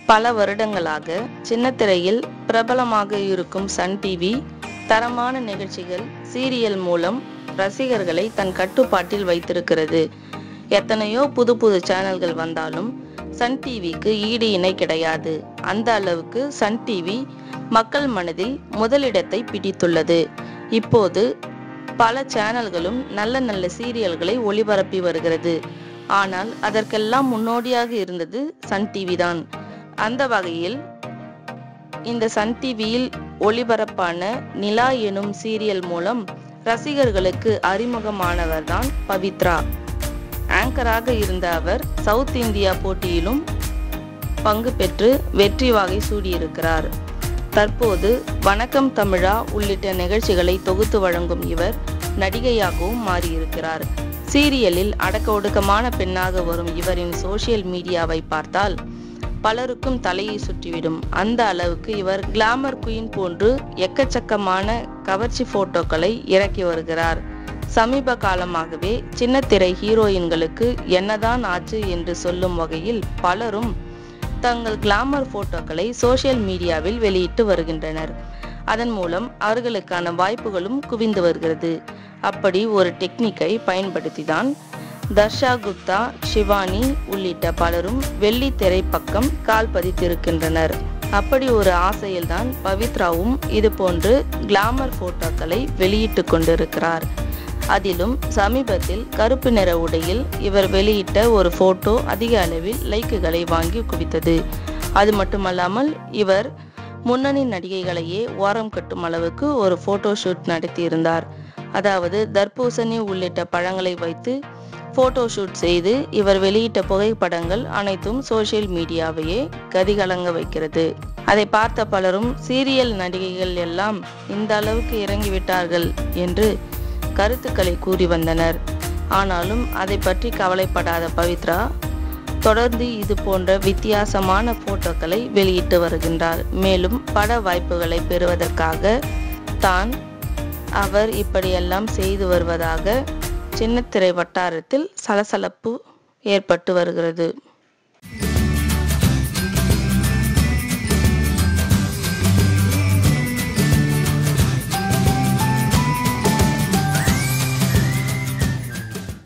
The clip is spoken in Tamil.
பல வருடங்களாக சின்னத்திரையில் பிரபலமாக இருக்கும் சன் டிவி தரமான நிகழ்ச்சிகள் சீரியல் மூலம் ரசிகர்களை தன் கட்டுப்பாட்டில் வைத்திருக்கிறது எத்தனையோ புது புது சேனல்கள் வந்தாலும் சன் டிவிக்கு ஈடு இணை கிடையாது அந்த அளவுக்கு சன் டிவி மக்கள் மனதில் முதலிடத்தை பிடித்துள்ளது இப்போது பல சேனல்களும் நல்ல நல்ல சீரியல்களை ஒளிபரப்பி வருகிறது ஆனால் அதற்கெல்லாம் முன்னோடியாக இருந்தது சன் டிவி தான் அந்த வகையில் இந்த சன் டிவியில் ஒளிபரப்பான நிலா எனும் சீரியல் மூலம் ரசிகர்களுக்கு அறிமுகமானவர்தான் பவித்ரா ஆங்கராக இருந்த அவர் சவுத் இந்தியா போட்டியிலும் பங்கு பெற்று வெற்றி வாகை சூடியிருக்கிறார் தற்போது வணக்கம் தமிழா உள்ளிட்ட நிகழ்ச்சிகளை தொகுத்து வழங்கும் இவர் நடிகையாகவும் மாறியிருக்கிறார் சீரியலில் அடக்க ஒடுக்கமான பெண்ணாக வரும் இவரின் சோசியல் மீடியாவை பார்த்தால் பலருக்கும் தலையை சுற்றிவிடும் அந்த அளவுக்கு இவர் கிளாமர் குயின் போன்று எக்கச்சக்கமான கவர்ச்சி போட்டோக்களை இறக்கி வருகிறார் சமீப காலமாகவே சின்னத்திரை ஹீரோயின்களுக்கு என்னதான் ஆச்சு என்று சொல்லும் வகையில் பலரும் தங்கள் கிளாமர் போட்டோக்களை சோசியல் மீடியாவில் வெளியிட்டு வருகின்றனர் அதன் மூலம் அவர்களுக்கான வாய்ப்புகளும் குவிந்து வருகிறது அப்படி ஒரு டெக்னிக்கை பயன்படுத்தி தான் தர்ஷா குப்தா ஷிவானி உள்ளிட்ட பலரும் வெள்ளி திரை பக்கம் கால் பதித்திருக்கின்றனர் அப்படி ஒரு ஆசையில்தான் பவித்ராவும் இது போன்று கிளாமர் போட்டோக்களை வெளியிட்டு கொண்டிருக்கிறார் அதிலும் சமீபத்தில் கருப்பு நிற உடையில் இவர் வெளியிட்ட ஒரு போட்டோ அதிக அளவில் லைக்குகளை வாங்கி குவித்தது அது மட்டுமல்லாமல் இவர் முன்னணி நடிகைகளையே ஓரம் கட்டும் அளவுக்கு ஒரு போட்டோ ஷூட் நடத்தியிருந்தார் அதாவது தர்பூசணி உள்ளிட்ட பழங்களை வைத்து போட்டோ ஷூட் செய்து இவர் வெளியிட்ட புகைப்படங்கள் அனைத்தும் சோசியல் மீடியாவையே கதிகலங்க வைக்கிறது அதை பார்த்த பலரும் சீரியல் நடிகைகள் எல்லாம் இந்த அளவுக்கு இறங்கிவிட்டார்கள் என்று கருத்துக்களை கூறி வந்தனர் ஆனாலும் அதை பற்றி கவலைப்படாத பவித்ரா தொடர்ந்து இது போன்ற வித்தியாசமான போட்டோக்களை வெளியிட்டு வருகின்றார் மேலும் பட வாய்ப்புகளை பெறுவதற்காக தான் அவர் இப்படியெல்லாம் செய்து வருவதாக சின்னத்திரை வட்டாரத்தில் சலசலப்பு ஏற்பட்டு வருகிறது